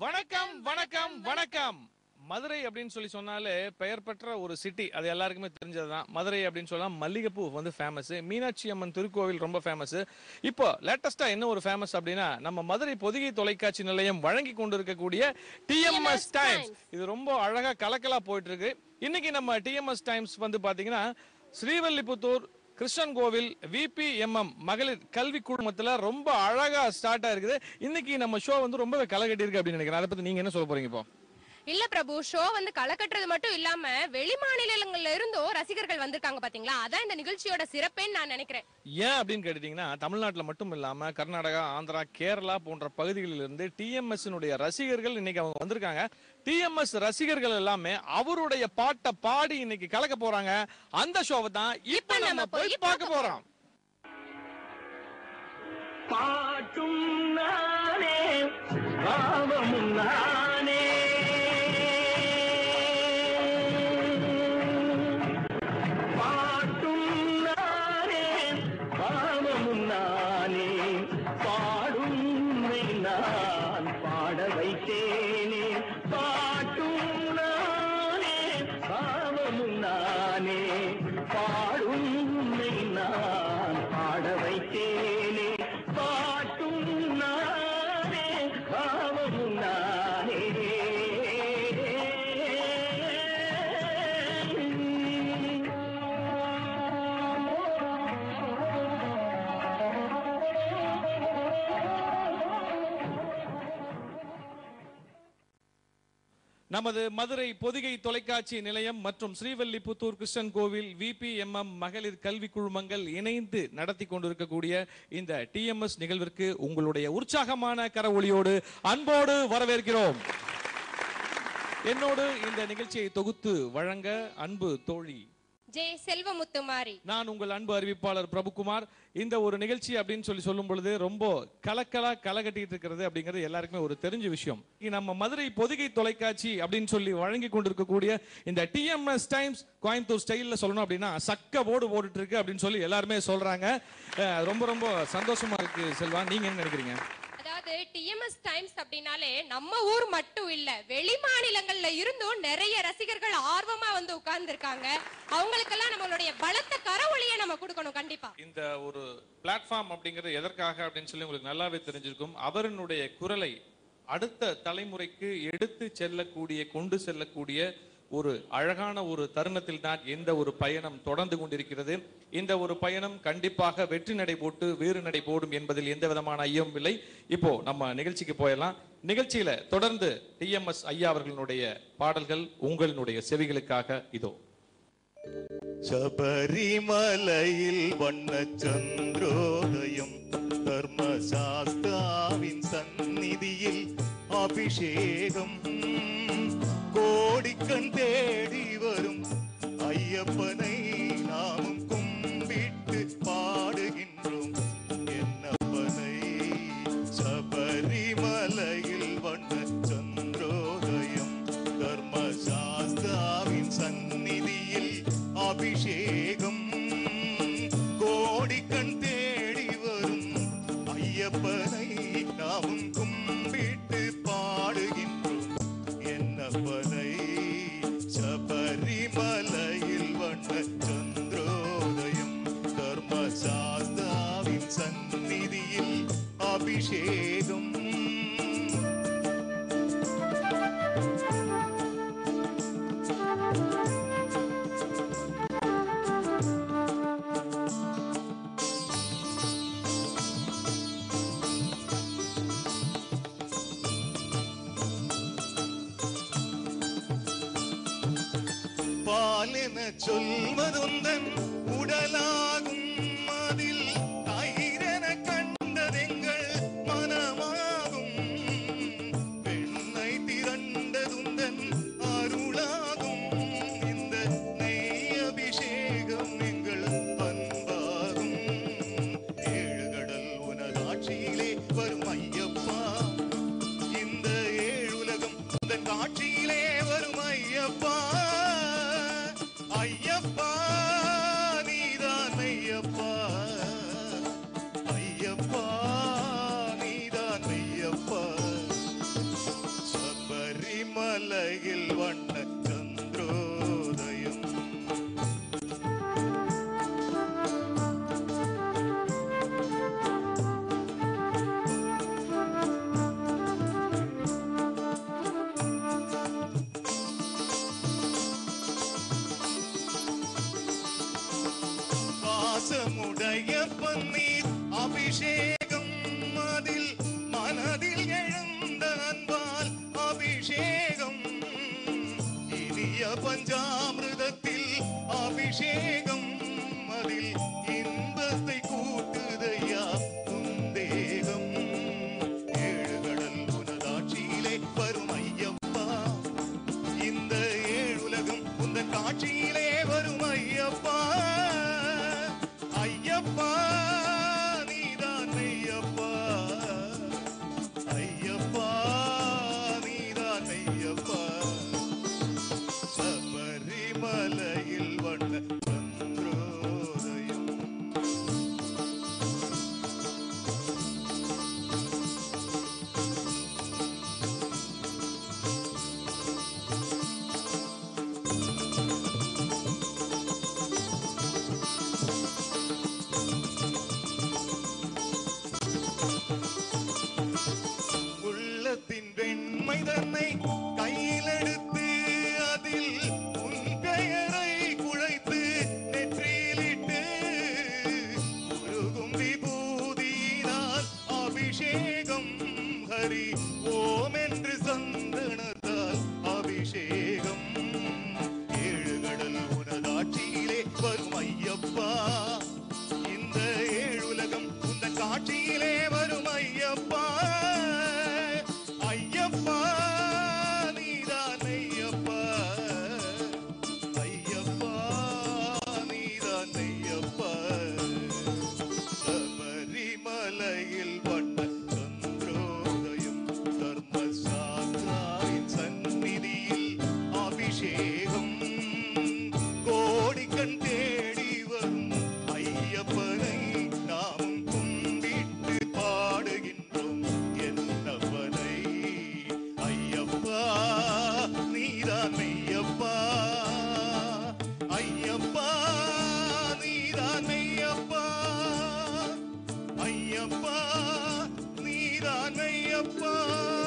வணக்கம் வணக்கம் வணக்கம் மதுரை அப்படின்னு சொல்லி சொன்னாலே பெயர் பெற்ற ஒரு சிட்டி அது எல்லாருக்குமே தெரிஞ்சதுதான் மதுரை அப்படின்னு சொன்னா மல்லிகைப்பூ வந்து ஃபேமஸ் மீனாட்சி அம்மன் திருக்கோவில் ரொம்ப ஃபேமஸ் இப்போ லேட்டஸ்டா என்ன ஒரு ஃபேமஸ் அப்படின்னா நம்ம மதுரை பொதிகை தொலைக்காட்சி நிலையம் வழங்கி கொண்டிருக்கக்கூடிய டிஎம்எஸ் டைம்ஸ் இது ரொம்ப அழகா கலக்கலா போயிட்டு இருக்கு இன்னைக்கு நம்ம டிஎம்எஸ் டைம்ஸ் வந்து பாத்தீங்கன்னா ஸ்ரீவல்லிபுத்தூர் கிருஷ்ணன் கோவில் விபிஎம்எம் மகளிர் கல்வி குழுமத்துல ரொம்ப அழகா ஸ்டார்ட் ஆயிருக்குது இன்னைக்கு நம்ம ஷோ வந்து ரொம்பவே களை கட்டி இருக்கு அப்படின்னு நினைக்கிறேன் அதை பத்தி நீங்க என்ன சொல்ல போறீங்க இப்போ இல்ல பிரபு ஷோ வந்து களை கட்டுறது மட்டும் இல்லாம வெளி மாநிலங்கள்ல இருந்தும் ரசிகர்கள் வந்திருக்காங்க பாத்தீங்களா அதான் இந்த நிகழ்ச்சியோட சிறப்பேன்னு நான் நினைக்கிறேன் ஏன் அப்படின்னு கேட்டீங்கன்னா தமிழ்நாட்டுல மட்டும் இல்லாம கர்நாடகா ஆந்திரா கேரளா போன்ற பகுதிகளில் இருந்து டிஎம்எஸ் ரசிகர்கள் இன்னைக்கு அவங்க வந்திருக்காங்க டிஎம்எஸ் ரசிகர்கள் எல்லாமே அவருடைய பாட்டை பாடி இன்னைக்கு கலக்க போறாங்க அந்த ஷோவை தான் இப்ப நம்ம போய் பார்க்க போறோம் பாட்டும் நானே பாவமும் நானே பாட்டும் நானே பாவமும் நானே பாடும் உன்னை நான் பாட வைத்தேனே பாட்டும் நானே பாவமும் நானே பாடும் உன்னை நான் பாட வைத்தேனே பாட்டும் நானே பாவமும் நானே நமது மதுரை பொதிகை தொலைக்காட்சி நிலையம் மற்றும் ஸ்ரீவல்லிபுத்தூர் கிருஷ்ணன் கோவில் விபிஎம்எம் மகளிர் கல்வி குழுமங்கள் இணைந்து நடத்தி கொண்டிருக்கக்கூடிய இந்த டிஎம்எஸ் நிகழ்விற்கு உங்களுடைய உற்சாகமான கரவொலியோடு அன்போடு வரவேற்கிறோம் என்னோடு இந்த நிகழ்ச்சியை தொகுத்து வழங்க அன்பு தோழி ஜே செல்வமுத்துமாரி நான் உங்கள் அன்பு அறிவிப்பாளர் பிரபுகுமார் இந்த ஒரு நிகழ்ச்சி அப்படின்னு சொல்லி சொல்லும் பொழுது ரொம்ப கலக்கலா கலகட்டிட்டு இருக்கிறது அப்படிங்கிறது எல்லாருக்குமே ஒரு தெரிஞ்ச விஷயம் இங்க நம்ம மதுரை பொதிகை தொலைக்காட்சி அப்படின்னு சொல்லி வழங்கி கொண்டிருக்கக்கூடிய இந்த டிஎம்எஸ் டைம்ஸ் கோயம்புத்தூர் ஸ்டைல்ல சொல்லணும் அப்படின்னா சக்க போடு போட்டுட்டு இருக்கு அப்படின்னு சொல்லி எல்லாருமே சொல்றாங்க அஹ் ரொம்ப ரொம்ப சந்தோஷமா இருக்கு செல்வா நீங்க என்ன நினைக்கிறீங்க அதாவது டிஎம்எஸ் டைம்ஸ் அப்படின்னாலே நம்ம ஊர் மட்டும் இல்ல வெளி மாநிலங்கள்ல இருந்தும் நிறைய ரசிகர்கள் ஆர்வமா வந்து உட்கார்ந்து இருக்காங்க அவங்களுக்கெல்லாம் நம்மளுடைய பலத்த கரவொலியை நம்ம கொடுக்கணும் கண்டிப்பா இந்த ஒரு பிளாட்ஃபார்ம் அப்படிங்கிறது எதற்காக அப்படின்னு சொல்லி உங்களுக்கு நல்லாவே தெரிஞ்சிருக்கும் அவரினுடைய குரலை அடுத்த தலைமுறைக்கு எடுத்து செல்லக்கூடிய கொண்டு செல்லக்கூடிய ஒரு அழகான ஒரு தருணத்தில் தான் இந்த ஒரு பயணம் தொடர்ந்து கொண்டிருக்கிறது இந்த ஒரு பயணம் கண்டிப்பாக வெற்றி நடை போட்டு வேறு நடை போடும் என்பதில் எந்த விதமான ஐயமும் இல்லை இப்போ நம்ம நிகழ்ச்சிக்கு போயிடலாம் நிகழ்ச்சியில தொடர்ந்து டிஎம்எஸ் ஐயா அவர்களுடைய பாடல்கள் உங்களினுடைய செவிகளுக்காக இதோ ശബരിമലയിൽ വണ്ണ ചന്ദ്രോദയം ധർമ്മശാസ്താവിൻ സന്നിധിയിൽ അഭിഷേകം കോടിക്കൺ തേടി വരും അയ്യപ്പனை நாமும் கும்பிட்டு பாடுகின்றோம் என்னப்பனை சபரிமலையில் வண்ண சந்திரோதயம் தர்மசாஸ்தாவின் சந்நிதியில் அபிஷேகம் கோடிக்கண் தேடி வரும் ஐயப்பனை நாமும் கும்பிட்டு பாடுகின்றோம் என்னப்பனை சபரிமலையில் வண்ண சந்திரோதயம் தர்மசாஸ்தாவின் சந்நிதியில் அபிஷேகம் பாலென சொல்வதொந்தன் உடலாகும் அதில் தயிரென கண்டதெங்கள் மனமாகும் பெண்ணை திரண்டதுந்தன் அருளாகும் இந்த நெய் அபிஷேகம் எங்கள் அன்பாகும் ஏழு கடல் உனதாட்சியிலே வரும் ஐயப்பா இந்த ஏழுலகம் உந்தன் காட்சியிலே வரும் ஐயப்பா ஐயப்பா அபிஷேகம் ஹரி ஓம் என்று சந்தனத்தால் அபிஷேகம் ஏழு கடல் உனதாட்சியிலே வரும் ஐயப்பா இந்த ஏழுலகம் உந்த காட்சியிலே வரும் ஐயப்பா ஐயப்பா நீதான் ஐயப்பா ஐயப்பா நீதான் ஐயப்பா சபரிமலையில் வண்ண சந்திரோதயம் தர்மசாஸ்திராவின் சந்நிதியில் அபிஷேகம் கோடிக்கண் தேடி வரும் ஐயப்பனை நாமும் கும்பிட்டு பாடுகின்றோம் என்னப்பனை ஐயப்பா நீதான் ஐயப்பா ஐயப்பா நீதான் ஐயப்பா ஐயப்பா நீதான் ஐயப்பா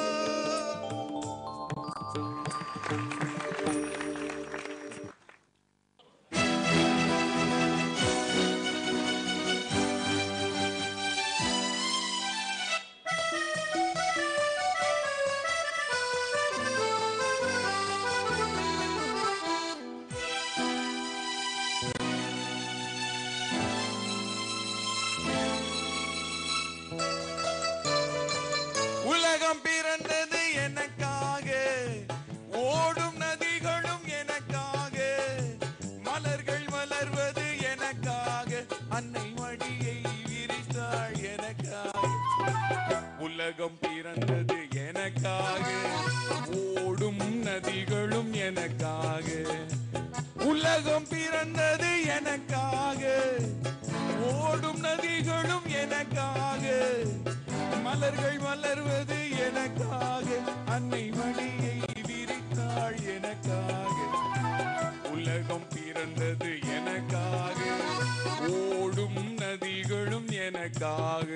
உலகம் பிறந்தது எனக்காக ஓடும் நதிகளும் எனக்காக மலர்கள் மலர்வது எனக்காக அன்னை மடியை விரித்தாள் எனக்காக உலகம் பிறந்தது எனக்காக ஓடும் நதிகளும் எனக்காக உலகம் பிறந்தது எனக்காக ஓடும் நதிகளும் எனக்காக மலர்கள் மலர்வது எனக்காக அன்னை மணியை விரித்தாள் எனக்காக உலகம் பிறந்தது எனக்காக ஓடும் நதிகளும் எனக்காக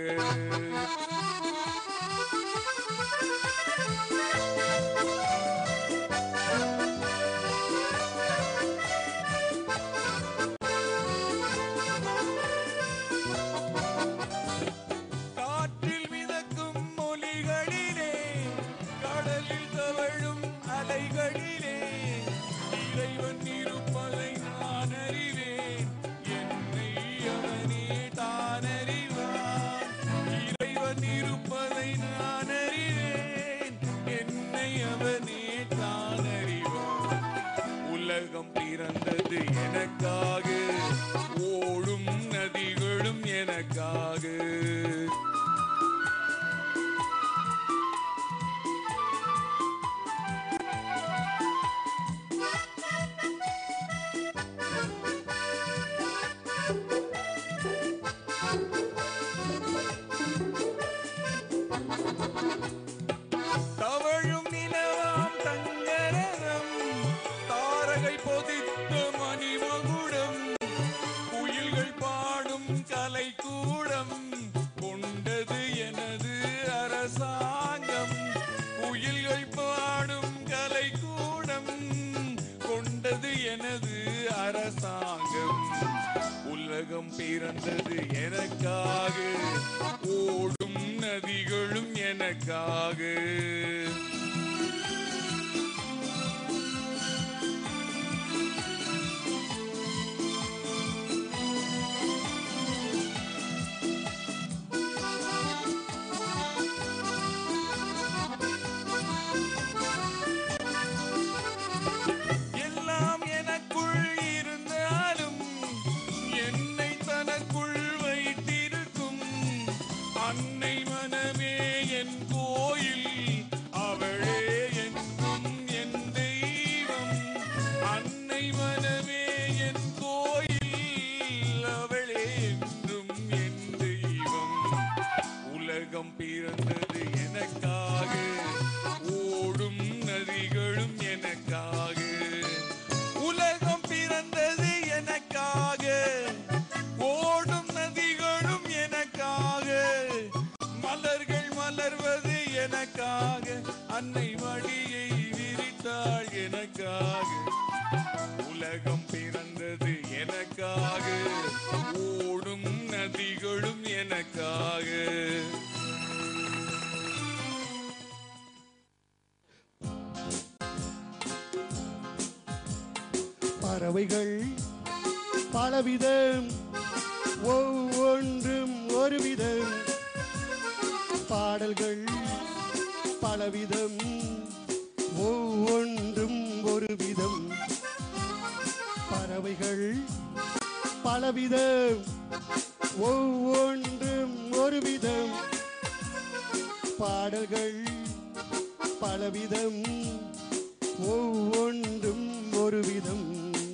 காற்றில் மிதக்கும் மொழிகளிலே கடலில் தவழும் அலைகளிலே இறைவன் இருப்பதை நான் அறிவேன் என்னை அவனே தான் அறிவான் இறைவன் இருப்பதை நான் அறிவேன் என்னை அவனே தான் அறிவான் உலகம் பிறந்தது எனக்காக ஓடும் நதிகளும் எனக்காக தவழும் நிலவாம் தங்கரகம் தாரகை பொதித்த மணிமகுடம் குயில்கள் பாடும் கலைக்கூடம் கொண்டது எனது அரசாங்கம் குயில்கள் பாடும் கலைக்கூடம் கொண்டது எனது அரசாங்கம் உலகம் பிறந்தது எனக்காக ஓடும் நதிகளும் எனக்காக எல்லாம் எனக்குள் இருந்தாலும் என்னை தனக்குள் வைத்திருக்கும் அன்னை மனமே என் கோயில் அவளே என்றும் என் தெய்வம் அன்னை மனமே என் கோயில் அவளே என்றும் என் தெய்வம் உலகம் பிறந்தது எனக்காக ஓடும் நதிகளும் எனக்காக உலகம் பிறந்தது எனக்காக ஓடும் நதிகளும் எனக்காக மலர்கள் மலர்வது எனக்காக அன்னை மடியை விரித்தாள் எனக்காக உலகம் பிறந்தது எனக்காக ஓடும் நதிகளும் எனக்காக பறவைகள் பலவிதம் ஒவ்வொன்றும் ஒரு விதம் பாடல்கள் பலவிதம் ஒவ்வொன்றும் ஒரு விதம் பறவைகள் பலவிதம் ஒவ்வொன்றும் ஒரு விதம் பாடல்கள் பலவிதம் ஒவ்வொன்றும் ஒரு விதம்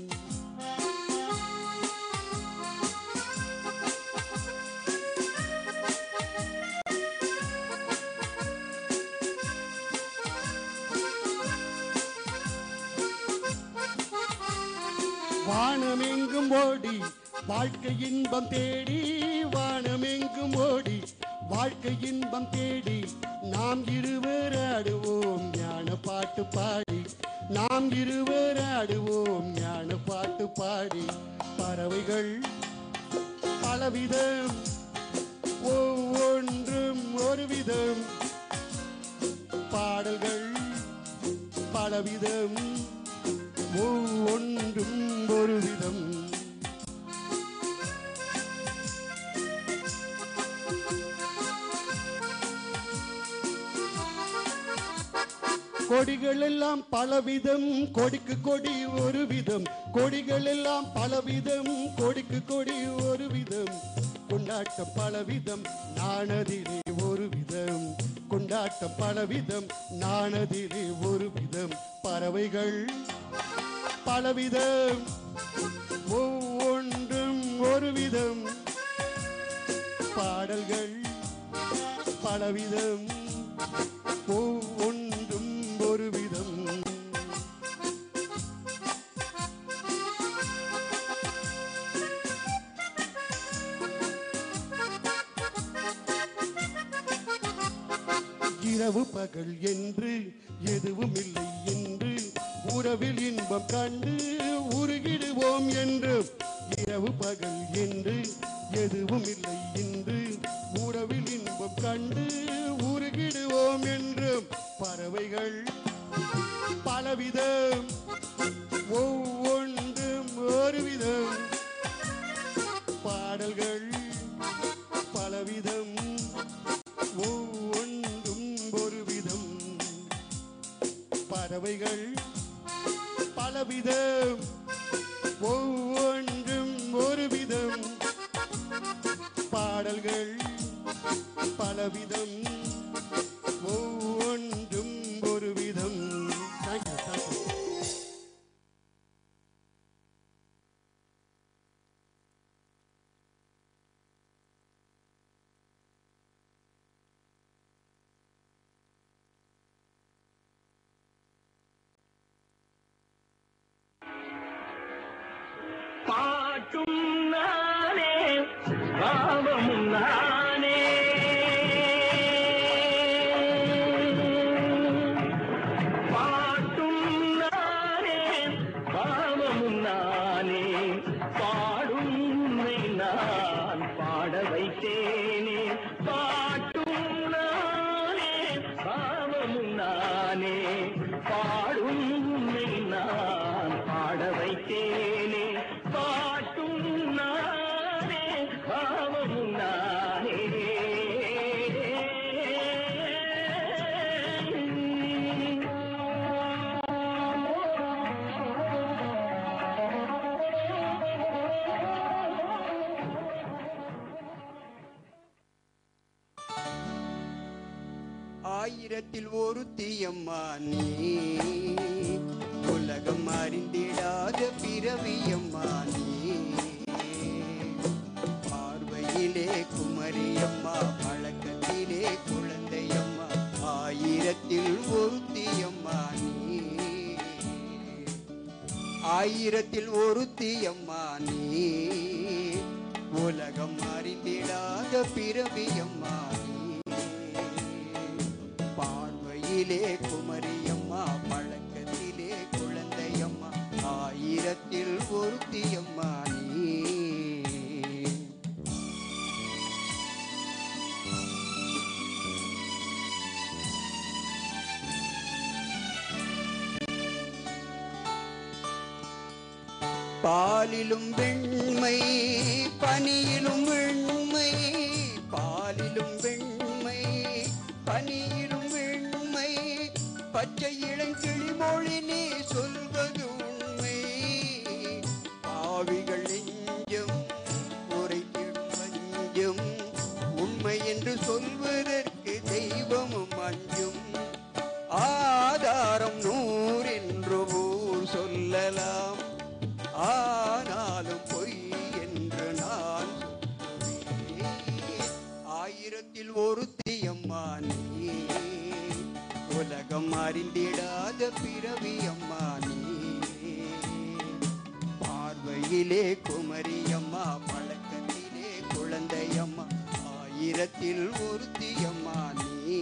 வானமெங்கும் ஓடி வாழ்க்கை இன்பம் தேடி வானமெங்கும் ஓடி வாழ்க்கை இன்பம் தேடி நாம் இருவர் ஆடுவோம் ஞான பாட்டு பாடி நாம் இருவர் ஆடுவோம் ஞான பாட்டு பாடி பறவைகள் பலவிதம் ஒவ்வொன்றும் ஒரு விதம் பாடல்கள் பலவிதம் ஒவ்வொன்றும் ஒரு விதம் கொடிகள் எல்லாம் பலவிதம் கொடிக்கு கொடி ஒரு விதம் கொடிகள் எல்லாம் பலவிதம் கொடிக்கு கொடி ஒரு விதம் கொண்டாட்டம் பலவிதம் நாணதிலே ஒரு விதம் கொண்டாட்டம் பலவிதம் நாணதிலே ஒரு விதம் பறவைகள் பலவிதம் ஒவ்வொன்றும் ஒரு விதம் பாடல்கள் பலவிதம் ஒவ்வொன்றும் ஒரு விதம் இரவு பகல் என்று எதுவும் இல்லை என்று உறவில் இன்பம் கண்டு உருகிடுவோம் என்று இரவு பகல் என்று எதுவும் இல்லை என்று உறவில் இன்பம் கண்டு உருகிடுவோம் என்றும் பறவைகள் பலவிதம் ஒவ்வொன்றும் ஒரு விதம் பாடல்கள் பலவிதம் ஒவ்வொன்றும் ஒரு விதம் பறவைகள் பலவிதம் ஒவ்வொன்றும் ஒரு விதம் பாடல்கள் பலவிதம் ஒவ்வொன்றும் ஒரு விதம் தேங்க்யூ தேங்க்யூ பாட்டும் நானே பாவமும் நானே பாட்டும் நானே பாவமும் நானே பாடும் உன்னை நான் பாட வைத்தேனே பாட்டும் நானே பாவமும் நானே பாடும் உன்னை நான் பாட வைத்தேனே பாட்டும் நானே பாவமும் நானே ஆயிரத்தில் ஒரு தீயம்மா நீ உலகம் அறிந்திடாத பிறவியம்மா நீ பார்வையிலே குமரியம்மா பழக்கத்திலே குழந்தையம்மா ஆயிரத்தில் ஒரு தீயம்மா நீ ஆயிரத்தில் ஒரு தீயம்மா நீ உலகம் அறிந்திடாத பிறவியம்மா நீ பார்வையிலே குமரியம்மா பழக்கத்திலே குழந்தையம்மா ஆயிரத்தில் ஒருத்தியம்மா நீ பாலிலும் வெண்மை பனியிலும் வெண்மை பாலிலும் வெண்மை பனியிலும் வெண்மை பச்சை இளங்கிளி மொழி நீ சொல்வது உண்மை பாவிகள் நெஞ்சம் உரைத்திடும் வஞ்சம் உண்மை என்று சொல்வதற்கு தெய்வமும் அஞ்சும் ஆதாரம் நூறென்று ஊர் சொல்லலாம் ஆனாலும் பொய் என்று நான் சொல்லுவேன். ஆயிரத்தில் ஒருத்தியம்மா நீ உலகம் அறிந்திடாத பிறவி அம்மா நீ பார்வையிலே குமரியம்மா பழக்கத்திலே குழந்தையம்மா ஆயிரத்தில் ஒருத்தியம்மா நீ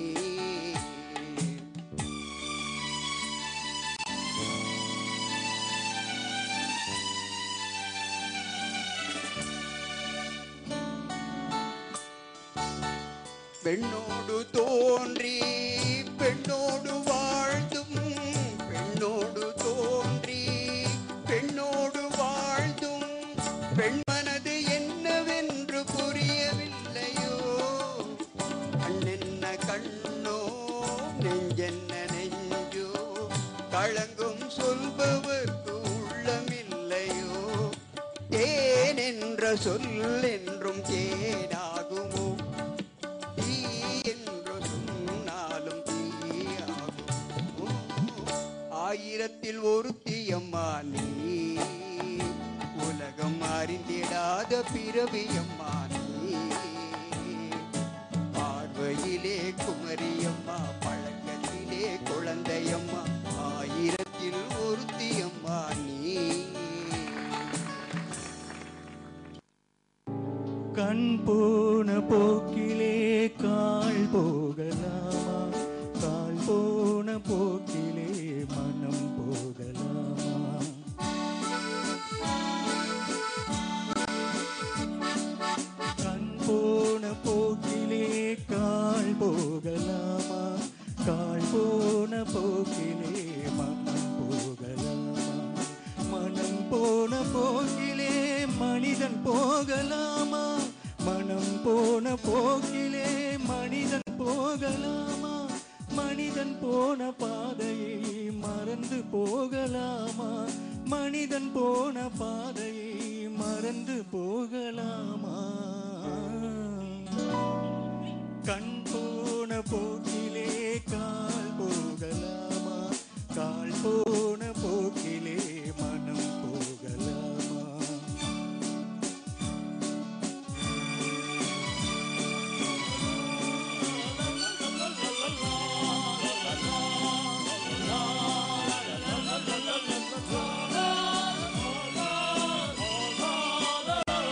பெண்ணோடு தோன்றி பெண்ணோடு வாழ்ந்தும் பெண்ணோடு தோன்றி பெண்ணோடு வாழ்ந்தும் பெண் மனது என்னவென்று புரியவில்லையோ கண்ணென்ன கண்ணோ நெஞ்சென்ன நெஞ்சோ களங்கும் சொல்பவர்க்கு உள்ளமில்லையோ தேன் என்ற சொல் என்றும் தேனாகுமோ தீ என்று சொன்னாலும் தீயாகுமோ ஆயிரத்தில் ஒரு தீயம்மா நீ உலகம் அறிந்திடாத பிறவியம்மா நீ பார்வையிலே குமரியம்மா பழக்கத்திலே குழந்தையம்மா ஆயிரத்தில் ஒருத்தியம்மா நீ கண் போன போக்கிலே கால் போகலாமா கால் போன போக்கிலே மனம் போகலாமா கண் போன போக்கிலே கால் போகலாமா கால் போன போக்கிலே மனம் போகலாமா மனம் போன போக்கிலே மனிதன் போகலாமா மனம் போன போக்கிலே மனிதன் போகலாமா மனிதன் போன பாதையை மறந்து போகலாமா மனிதன் போன பாதையை மறந்து போகலாமா கண் போன போக்கிலே கால் போகலாமா கால் போன போக்கிலே மனம் போகலாமா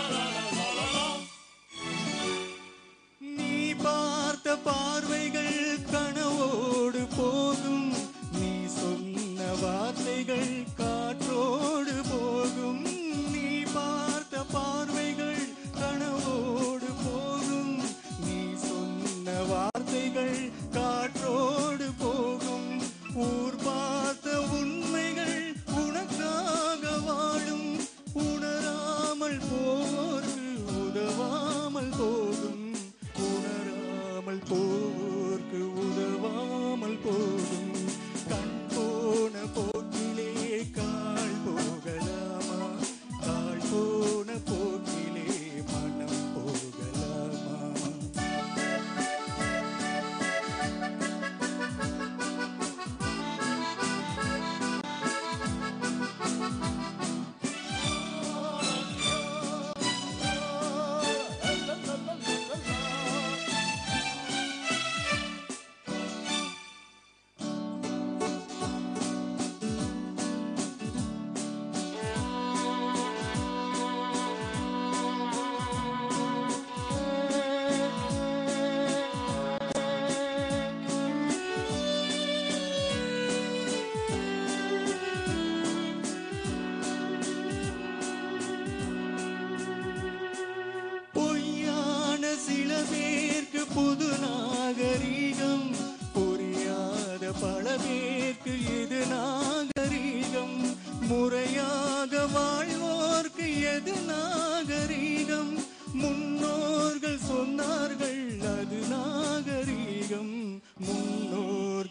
நீ பார்த்த பார்வைகள்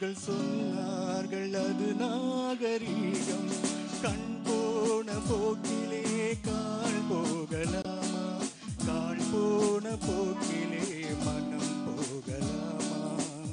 அவர்கள் சொன்னார்கள் அது நாகரீகம் கண் போன போக்கிலே கால் போகலாமா கால் போன போக்கிலே மனம் போகலாமா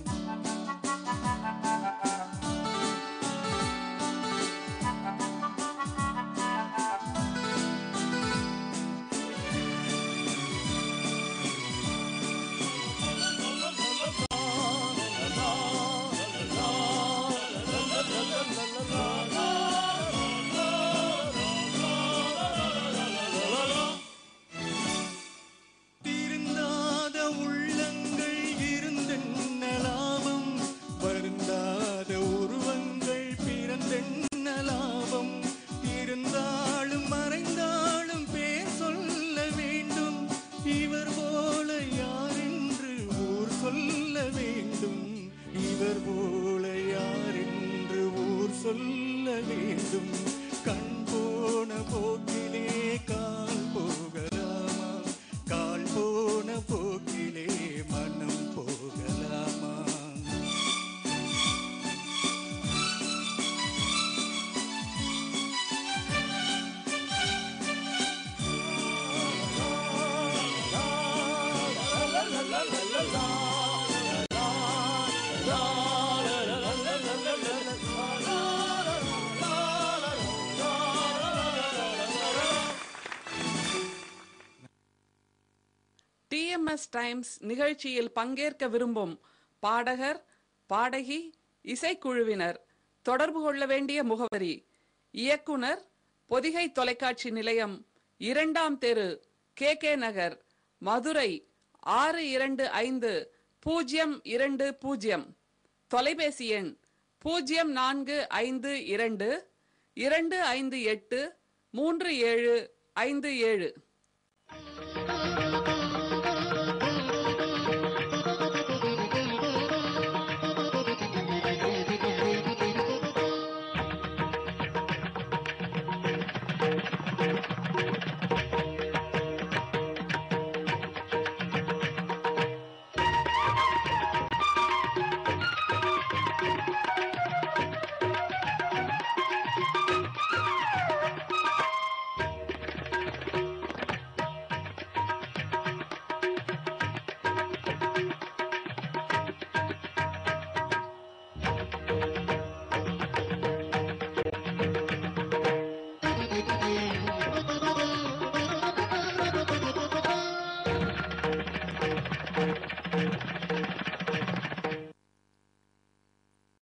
திருந்தாத உள்ளங்கள் இருந்தென்ன லாபம் வருந்தாத உருவங்கள் பிறந்தென்ன லாபம் இருந்தாலும் மறைந்தாலும் பேர் சொல்ல வேண்டும் இவர் போல யார் என்று ஊர் சொல்ல வேண்டும் இவர் போல யார் என்று ஊர் சொல்ல வேண்டும் கண் போன போக்கிலே கால் போகலாமா கால் போன போக்கிலே மனம் போகலாமா டிஎம்எஸ் டைம்ஸ் நிகழ்ச்சியில் பங்கேற்க விரும்பும் பாடகர் பாடகி இசைக்குழுவினர் தொடர்பு கொள்ள வேண்டிய முகவரி இயக்குனர் பொதிகை தொலைக்காட்சி நிலையம் இரண்டாம் தெரு கே கே நகர் மதுரை ஆறு இரண்டு ஐந்து பூஜ்ஜியம் இரண்டு பூஜ்ஜியம் தொலைபேசி எண் பூஜ்ஜியம் நான்கு ஐந்து இரண்டு இரண்டு ஐந்து எட்டு மூன்று ஏழு ஐந்து ஏழு Thank you.